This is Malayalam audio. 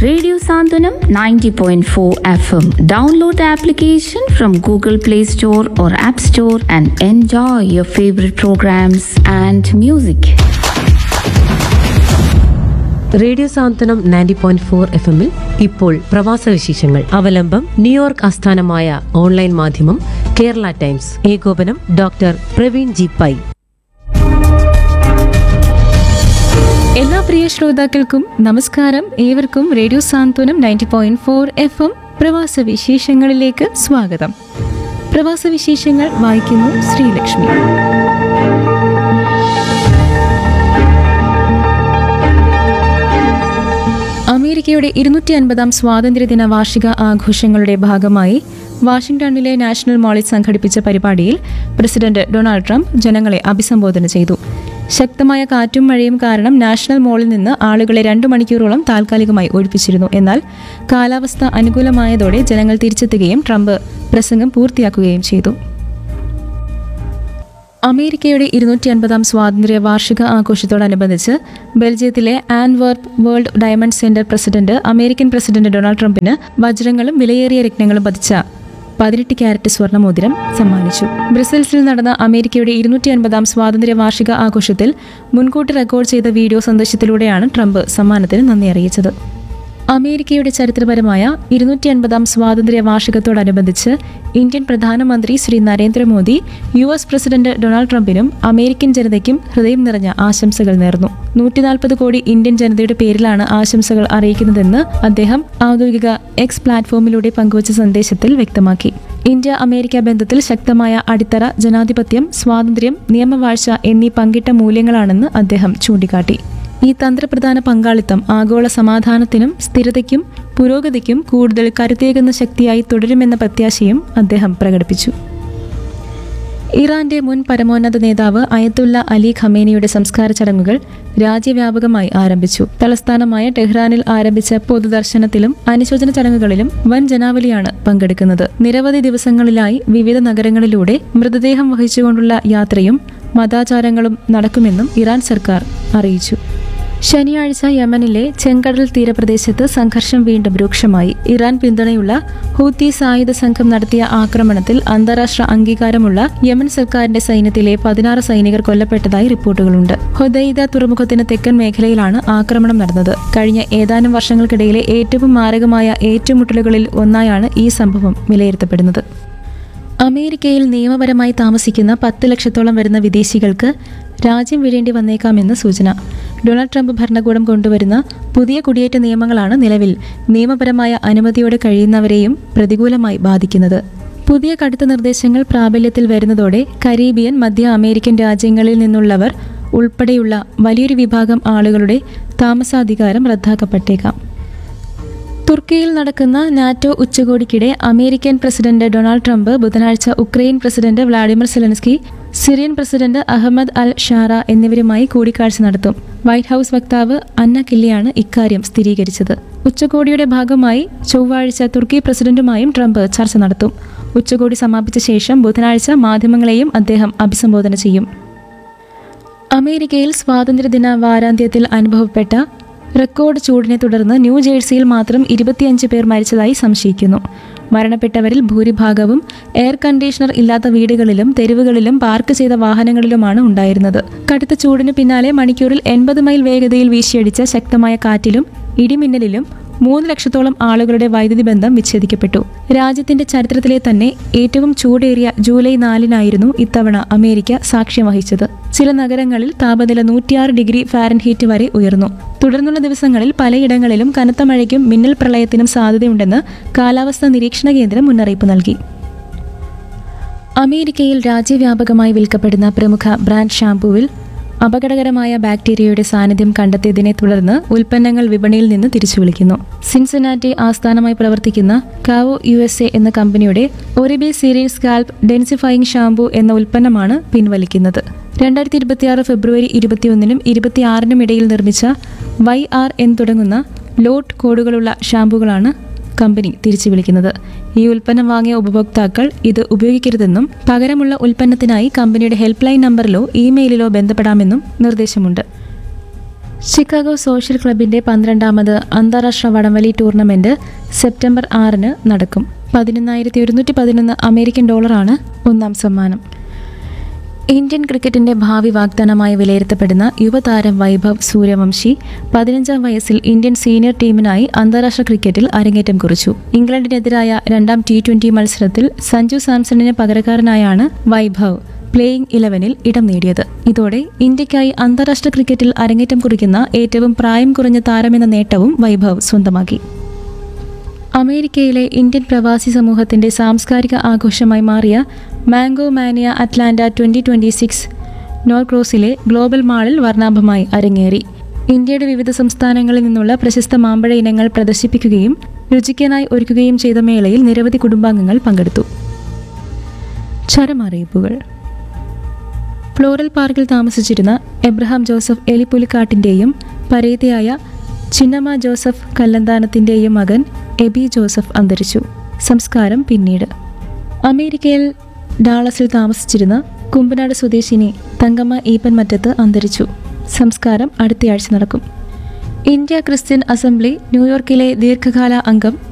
Radio Santanam 90.4 FM. Download the application from Google Play Store or App Store and enjoy your favorite programs and music. Radio Santhwanam ninety point four F എമ്മിൽ ഇപ്പോൾ പ്രവാസ വിശേഷങ്ങൾ അവലംബം ന്യൂയോർക്ക് ആസ്ഥാനമായ ഓൺലൈൻ മാധ്യമം കേരള ടൈംസ് ഏകോപനം ഡോക്ടർ പ്രവീൺ ജി പൈ എല്ലാ പ്രിയ ശ്രോതാക്കൾക്കും നമസ്കാരം ഏവർക്കും radio Santhwanam ninety point four F M പ്രവാസ വിശേഷങ്ങളിലേക്ക് സ്വാഗതം പ്രവാസ വിശേഷങ്ങൾ വായിക്കുന്നു ശ്രീലക്ഷ്മി അമേരിക്കയുടെ ഇരുന്നൂറ്റി അൻപതാം സ്വാതന്ത്ര്യദിന വാർഷിക ആഘോഷങ്ങളുടെ ഭാഗമായി വാഷിംഗ്ടണിലെ നാഷണൽ മാളിൽ സംഘടിപ്പിച്ച പരിപാടിയിൽ പ്രസിഡന്റ് ഡൊണാൾഡ് ട്രംപ് ജനങ്ങളെ അഭിസംബോധന ചെയ്തു ശക്തമായ കാറ്റും മഴയും കാരണം നാഷണൽ മാളിൽ നിന്ന് ആളുകളെ രണ്ടു മണിക്കൂറോളം താൽക്കാലികമായി ഒഴിപ്പിച്ചിരുന്നു എന്നാൽ കാലാവസ്ഥ അനുകൂലമായതോടെ ജനങ്ങൾ തിരിച്ചെത്തുകയും ട്രംപ് പ്രസംഗം പൂർത്തിയാക്കുകയും ചെയ്തു അമേരിക്കയുടെ ഇരുന്നൂറ്റി അൻപതാം സ്വാതന്ത്ര്യ വാർഷിക ആഘോഷത്തോടനുബന്ധിച്ച് ബെൽജിയത്തിലെ Antwerp world diamond centre president American president Donald ട്രംപിന് വജ്രങ്ങളും വിലയേറിയ രത്നങ്ങളും പതിച്ച പതിനെട്ട് ക്യാരറ്റ് സ്വർണ്ണമോതിരം സമ്മാനിച്ചു ബ്രസൽസിൽ നടന്ന അമേരിക്കയുടെ ഇരുന്നൂറ്റി അൻപതാം സ്വാതന്ത്ര്യ വാർഷിക ആഘോഷത്തിൽ മുൻകൂട്ടി റെക്കോർഡ് ചെയ്ത വീഡിയോ സന്ദേശത്തിലൂടെയാണ് ട്രംപ് സമ്മാനത്തിന് നന്ദി അറിയിച്ചത് അമേരിക്കയുടെ ചരിത്രപരമായ ഇരുന്നൂറ്റി അൻപതാം സ്വാതന്ത്ര്യ വാർഷികത്തോടനുബന്ധിച്ച് ഇന്ത്യൻ പ്രധാനമന്ത്രി Shri Narendra Modi U S president Donald ട്രംപിനും അമേരിക്കൻ ജനതയ്ക്കും ഹൃദയം നിറഞ്ഞ ആശംസകൾ നേർന്നു നൂറ്റിനാൽപ്പത് കോടി ഇന്ത്യൻ ജനതയുടെ പേരിലാണ് ആശംസകൾ അറിയിക്കുന്നതെന്ന് അദ്ദേഹം ഔദ്യോഗിക എക്സ് പ്ലാറ്റ്ഫോമിലൂടെ പങ്കുവച്ച സന്ദേശത്തിൽ വ്യക്തമാക്കി ഇന്ത്യ അമേരിക്ക ബന്ധത്തിൽ ശക്തമായ അടിത്തറ ജനാധിപത്യം സ്വാതന്ത്ര്യം നിയമവാഴ്ച എന്നീ പങ്കിട്ട മൂല്യങ്ങളാണെന്ന് അദ്ദേഹം ചൂണ്ടിക്കാട്ടി ഈ തന്ത്രപ്രധാന പങ്കാളിത്തം ആഗോള സമാധാനത്തിനും സ്ഥിരതയ്ക്കും പുരോഗതിക്കും കൂടുതൽ കരുത്തേകുന്ന ശക്തിയായി തുടരുമെന്ന പ്രത്യാശയും അദ്ദേഹം പ്രകടിപ്പിച്ചു ഇറാന്റെ മുൻ പരമോന്നത നേതാവ് അയത്തുല്ല അലി ഖമേനിയുടെ സംസ്കാര ചടങ്ങുകൾ രാജ്യവ്യാപകമായി ആരംഭിച്ചു തലസ്ഥാനമായ ടെഹ്റാനിൽ ആരംഭിച്ച പൊതുദർശനത്തിലും അനുശോചന ചടങ്ങുകളിലും വൻ ജനാവലിയാണ് പങ്കെടുക്കുന്നത് നിരവധി ദിവസങ്ങളിലായി വിവിധ നഗരങ്ങളിലൂടെ മൃതദേഹം വഹിച്ചുകൊണ്ടുള്ള യാത്രയും മതാചാരങ്ങളും നടക്കുമെന്നും ഇറാൻ സർക്കാർ അറിയിച്ചു ശനിയാഴ്ച യമനിലെ ചെങ്കടൽ തീരപ്രദേശത്ത് സംഘർഷം വീണ്ടും രൂക്ഷമായി ഇറാൻ പിന്തുണയുള്ള ഹൂത്തി സായുധ സംഘം നടത്തിയ ആക്രമണത്തിൽ അന്താരാഷ്ട്ര അംഗീകാരമുള്ള യമൻ സർക്കാരിന്റെ സൈന്യത്തിലെ പതിനാറ് സൈനികർ കൊല്ലപ്പെട്ടതായി റിപ്പോർട്ടുകളുണ്ട് ഹൊദൈദ തുറമുഖത്തിന് തെക്കൻ മേഖലയിലാണ് ആക്രമണം നടന്നത് കഴിഞ്ഞ ഏതാനും വർഷങ്ങൾക്കിടയിലെ ഏറ്റവും മാരകമായ ഏറ്റുമുട്ടലുകളിൽ ഒന്നായാണ് ഈ സംഭവം വിലയിരുത്തപ്പെടുന്നത് അമേരിക്കയിൽ നിയമപരമായി താമസിക്കുന്ന പത്ത് ലക്ഷത്തോളം വരുന്ന വിദേശികൾക്ക് രാജ്യം വിടേണ്ടി വന്നേക്കാമെന്ന് സൂചന ഡൊണാൾഡ് ട്രംപ് ഭരണകൂടം കൊണ്ടുവരുന്ന പുതിയ കുടിയേറ്റ നിയമങ്ങളാണ് നിലവിൽ നിയമപരമായ അനുമതിയോടെ കഴിയുന്നവരെയും പ്രതികൂലമായി ബാധിക്കുന്നത് പുതിയ കടുത്ത നിർദ്ദേശങ്ങൾ പ്രാബല്യത്തിൽ വരുന്നതോടെ കരീബിയൻ മധ്യ അമേരിക്കൻ രാജ്യങ്ങളിൽ നിന്നുള്ളവർ ഉൾപ്പെടെയുള്ള വലിയൊരു വിഭാഗം ആളുകളുടെ താമസാധികാരം റദ്ദാക്കപ്പെട്ടേക്കാം തുർക്കിയിൽ നടക്കുന്ന നാറ്റോ ഉച്ചകോടിക്കിടെ അമേരിക്കൻ പ്രസിഡന്റ് ഡൊണാൾഡ് ട്രംപ് ബുധനാഴ്ച Ukraine president Vladimir Zelensky Syrian president Ahmed al Sharaa എന്നിവരുമായി കൂടിക്കാഴ്ച നടത്തും വൈറ്റ് ഹൌസ് വക്താവ് അന്ന കില്ലിയാണ് ഇക്കാര്യം സ്ഥിരീകരിച്ചത് ഉച്ചകോടിയുടെ ഭാഗമായി ചൊവ്വാഴ്ച തുർക്കി പ്രസിഡന്റുമായും ട്രംപ് ചർച്ച നടത്തും ഉച്ചകോടി സമാപിച്ച ശേഷം ബുധനാഴ്ച മാധ്യമങ്ങളെയും അദ്ദേഹം അഭിസംബോധന ചെയ്യും അമേരിക്കയിൽ സ്വാതന്ത്ര്യദിന വാരാന്ത്യത്തിൽ അനുഭവപ്പെട്ട റെക്കോർഡ് ചൂടിനെ തുടർന്ന് ന്യൂജേഴ്സിയിൽ മാത്രം ഇരുപത്തിയഞ്ച് പേർ മരിച്ചതായി സംശയിക്കുന്നു മരണപ്പെട്ടവരിൽ ഭൂരിഭാഗവും എയർ കണ്ടീഷണർ ഇല്ലാത്ത വീടുകളിലും തെരുവുകളിലും പാർക്ക് ചെയ്ത വാഹനങ്ങളിലുമാണ് ഉണ്ടായിരുന്നത് കടുത്ത ചൂടിന് പിന്നാലെ മണിക്കൂറിൽ എൺപത് മൈൽ വേഗതയിൽ വീശിയടിച്ച ശക്തമായ കാറ്റിലും ഇടിമിന്നലിലും മൂന്ന് ലക്ഷത്തോളം ആളുകളുടെ വൈദ്യുതി ബന്ധം വിച്ഛേദിക്കപ്പെട്ടു രാജ്യത്തിന്റെ ചരിത്രത്തിലെ തന്നെ ഏറ്റവും ചൂടേറിയ ജൂലൈ നാലിനായിരുന്നു ഇത്തവണ അമേരിക്ക സാക്ഷ്യം വഹിച്ചത് ചില നഗരങ്ങളിൽ താപനില നൂറ്റിയാറ് ഡിഗ്രി ഫാരൻഹീറ്റ് വരെ ഉയർന്നു തുടർന്നുള്ള ദിവസങ്ങളിൽ പലയിടങ്ങളിലും കനത്ത മഴയ്ക്കും മിന്നൽ പ്രളയത്തിനും സാധ്യതയുണ്ടെന്ന് കാലാവസ്ഥാ നിരീക്ഷണ കേന്ദ്രം മുന്നറിയിപ്പ് നൽകി അമേരിക്കയിൽ രാജ്യവ്യാപകമായി വിൽക്കപ്പെടുന്ന പ്രമുഖ ബ്രാൻഡ് ഷാംപൂവിൽ അപകടകരമായ ബാക്ടീരിയയുടെ സാന്നിധ്യം കണ്ടെത്തിയതിനെ തുടർന്ന് ഉൽപ്പന്നങ്ങൾ വിപണിയിൽ നിന്ന് തിരിച്ചു വിളിക്കുന്നു സിൻസിനാറ്റി ആസ്ഥാനമായി പ്രവർത്തിക്കുന്ന കാവോ യു എസ് എ എന്ന കമ്പനിയുടെ Oribe series scalp densifying shampoo എന്ന ഉൽപ്പന്നമാണ് പിൻവലിക്കുന്നത് രണ്ടായിരത്തി ഇരുപത്തിയാറ് ഫെബ്രുവരി ഇരുപത്തിയൊന്നിനും ഇരുപത്തിയാറിനും ഇടയിൽ നിർമ്മിച്ച വൈ ആർ എന്ന് തുടങ്ങുന്ന ലോട്ട് കോഡുകളുള്ള ഷാംപൂകളാണ് കമ്പനി തിരിച്ചു വിളിക്കുന്നത് ഈ ഉൽപ്പന്നം വാങ്ങിയ ഉപഭോക്താക്കൾ ഇത് ഉപയോഗിക്കരുതെന്നും പകരമുള്ള ഉൽപ്പന്നത്തിനായി കമ്പനിയുടെ ഹെൽപ്പ് ലൈൻ നമ്പറിലോ ഇമെയിലിലോ ബന്ധപ്പെടാമെന്നും നിർദ്ദേശമുണ്ട് ഷിക്കാഗോ സോഷ്യൽ ക്ലബിന്റെ പന്ത്രണ്ടാമത് അന്താരാഷ്ട്ര വടംവലി ടൂർണമെന്റ് സെപ്റ്റംബർ ആറിന് നടക്കും പതിനൊന്നായിരത്തി ഒരുന്നൂറ്റി പതിനൊന്ന് അമേരിക്കൻ ഡോളറാണ് ഒന്നാം സമ്മാനം ഇന്ത്യൻ ക്രിക്കറ്റിന്റെ ഭാവി വാഗ്ദാനമായി വിലയിരുത്തപ്പെടുന്ന യുവതാരം വൈഭവ് സൂര്യവംശി പതിനഞ്ചാം വയസ്സിൽ ഇന്ത്യൻ സീനിയർ ടീമിനായി അന്താരാഷ്ട്ര ക്രിക്കറ്റിൽ അരങ്ങേറ്റം കുറിച്ചു ഇംഗ്ലണ്ടിനെതിരായ രണ്ടാം ടി ട്വന്റി മത്സരത്തിൽ സഞ്ജു സാംസണിന് പകരക്കാരനായാണ് വൈഭവ് പ്ലേയിംഗ് ഇലവനിൽ ഇടം നേടിയത് ഇതോടെ ഇന്ത്യയ്ക്കായി അന്താരാഷ്ട്ര ക്രിക്കറ്റിൽ അരങ്ങേറ്റം കുറിക്കുന്ന ഏറ്റവും പ്രായം കുറഞ്ഞ താരമെന്ന നേട്ടവും വൈഭവ് സ്വന്തമാക്കി അമേരിക്കയിലെ ഇന്ത്യൻ പ്രവാസി സമൂഹത്തിന്റെ സാംസ്കാരിക ആഘോഷമായി മാറിയ mango mania Atlanta twenty twenty six നോർക്രോസിലെ ഗ്ലോബൽ മാളിൽ വർണ്ണാഭമായി അരങ്ങേറി ഇന്ത്യയുടെ വിവിധ സംസ്ഥാനങ്ങളിൽ നിന്നുള്ള പ്രശസ്ത മാമ്പഴ ഇനങ്ങൾ പ്രദർശിപ്പിക്കുകയും രുചിക്കാനായി ഒരുക്കുകയും ചെയ്ത മേളയിൽ നിരവധി കുടുംബാംഗങ്ങൾ പങ്കെടുത്തു ചരമറിയിപ്പുകൾ ഫ്ലോറൽ പാർക്കിൽ താമസിച്ചിരുന്ന എബ്രഹാം ജോസഫ് എലിപ്പുലിക്കാട്ടിൻ്റെയും പരേതയായ ചിന്നമ്മ ജോസഫ് കല്ലന്താനത്തിൻ്റെയും മകൻ എബി ജോസഫ് അന്തരിച്ചു സംസ്കാരം പിന്നീട് അമേരിക്കയിൽ ഡാളസിൽ താമസിച്ചിരുന്ന കുമ്പനാട് സ്വദേശിനി തങ്കമ്മ ഈപ്പൻ മറ്റത്ത് അന്തരിച്ചു സംസ്കാരം അടുത്തയാഴ്ച നടക്കും ഇന്ത്യ ക്രിസ്ത്യൻ അസംബ്ലി ന്യൂയോർക്കിലെ ദീർഘകാല അംഗം